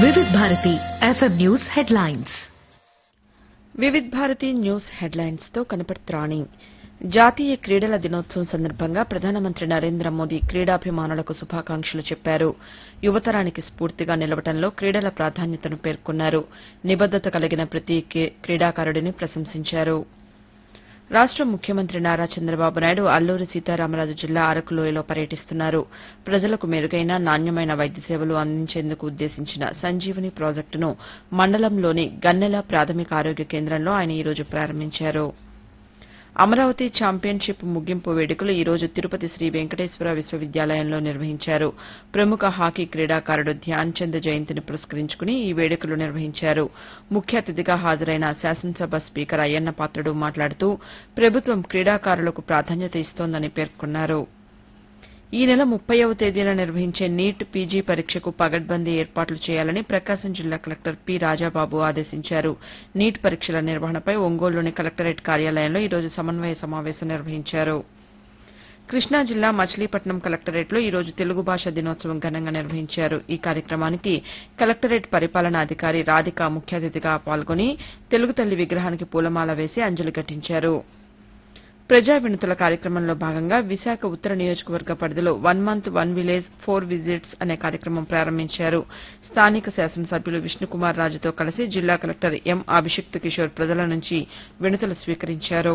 వివిధ Bharati FM news headlines Vividh Bharati news headlines తో కనపడుతురాణి జాతీయ క్రీడల దినోత్సవం సందర్భంగా ప్రధానమంత్రి నరేంద్ర మోదీ క్రీడాభిమానులకు శుభాకాంక్షలు చెప్పారు యువతరానికి స్ఫూర్తిగా నిలవటంలో క్రీడల ప్రాధాన్యతను పేర్కొన్నారు నిబద్దత కలిగిన ప్రతి క్రీ- క్రీడాకారుడిని ప్రశంసించారు రాష్ట ముఖ్యమంత్రి నారా చంద్రబాబు నాయుడు అల్లూరి సీతారామరాజు జిల్లా అరకులోయలో పర్యటిస్తున్నారు ప్రజలకు మెరుగైన నాణ్యమైన వైద్య సేవలు అందించేందుకు ఉద్దేశించిన సంజీవని ప్రాజెక్టును మండలంలోని గన్నెల ప్రాథమిక ఆరోగ్య కేంద్రంలో ఆయన ఈ రోజు ప్రారంభించారు అమరావతి ఛాంపియన్షిప్ ముగింపు వేడుకలు ఈ రోజు తిరుపతి శ్రీ వెంకటేశ్వర విశ్వవిద్యాలయంలో నిర్వహించారు ప్రముఖ హాకీ క్రీడాకారుడు ధ్యాన్ చంద్ జయంతిని పురస్కరించుకుని ఈ వేడుకలు నిర్వహించారు ముఖ్య అతిథిగా హాజరైన శాసనసభ స్పీకర్ అయ్యన్న పాత్రుడు మాట్లాడుతూ ప్రభుత్వం క్రీడాకారులకు ప్రాధాన్యత ఇస్తోందని పేర్కొన్నారు ఈ నెల ముప్పైవ తేదీన నిర్వహించే నీట్ పీజీ పరీక్షకు పగడ్బందీ ఏర్పాట్లు చేయాలని ప్రకాశం జిల్లా కలెక్టర్ పి రాజాబాబు ఆదేశించారు నీట్ పరీక్షల నిర్వహణపై ఒంగోలులోని కలెక్టరేట్ కార్యాలయంలో ఈరోజు సమన్వయ సమావేశం నిర్వహించారు కృష్ణా జిల్లా మచిలీపట్నం కలెక్టరేట్లో ఈ రోజు తెలుగు భాష దినోత్సవం ఘనంగా నిర్వహించారు ఈ కార్యక్రమానికి కలెక్టరేట్ పరిపాలనాధికారి రాధిక ముఖ్య అతిథిగా పాల్గొని తెలుగు తల్లి విగ్రహానికి పూలమాల వేసి అంజలి ఘటించారు ప్రజా వినతుల కార్యక్రమంలో భాగంగా విశాఖ ఉత్తర నియోజకవర్గ పరిధిలో one month one village four visits అనే కార్యక్రమం ప్రారంభించారు స్థానిక శాసనసభ్యులు విష్ణుకుమార్ రాజుతో కలిసి జిల్లా కలెక్టర్ ఎం అభిషిక్త్ కిషోర్ ప్రజల నుంచి వినతులు స్వీకరించారు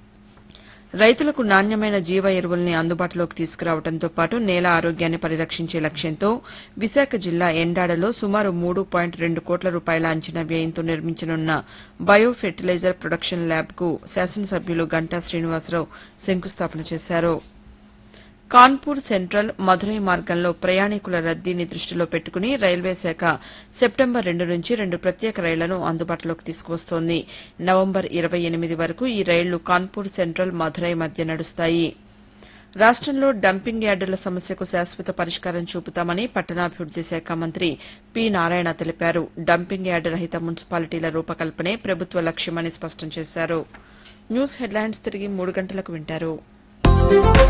రైతులకు నాణ్యమైన జీవ ఎరువుల్ని అందుబాటులోకి తీసుకురావడంతో పాటు నేల ఆరోగ్యాన్ని పరిరక్షించే లక్ష్యంతో విశాఖ జిల్లా ఎండాడలో సుమారు మూడు పాయింట్ రెండు కోట్ల రూపాయల అంచనా వ్యయంతో నిర్మించనున్న బయో ఫెర్టిలైజర్ ప్రొడక్షన్ ల్యాబ్ కు శాసనసభ్యులు గంటా శ్రీనివాసరావు శంకుస్థాపన చేశారు కాన్పూర్ సెంట్రల్ మధురై మార్గంలో ప్రయాణికుల రద్దీని దృష్టిలో పెట్టుకుని రైల్వే శాఖ సెప్టెంబర్ రెండు నుంచి రెండు ప్రత్యేక రైళ్లను అందుబాటులోకి తీసుకువస్తోంది నవంబర్ ఇరవై ఎనిమిది వరకు ఈ రైళ్లు కాన్పూర్ సెంట్రల్ మధురై మధ్య నడుస్తాయి రాష్టంలో డంపింగ్ యార్డుల సమస్యకు శాశ్వత పరిష్కారం చూపుతామని పట్టణాభివృద్ది శాఖ మంత్రి పి నారాయణ తెలిపారు డంపింగ్ యార్డు రహిత మున్సిపాలిటీల రూపకల్పనే ప్రభుత్వ లక్ష్యమని స్పష్టం చేశారు న్యూస్ హెడ్లైన్స్ తిరిగి మూడు గంటలకు వింటారు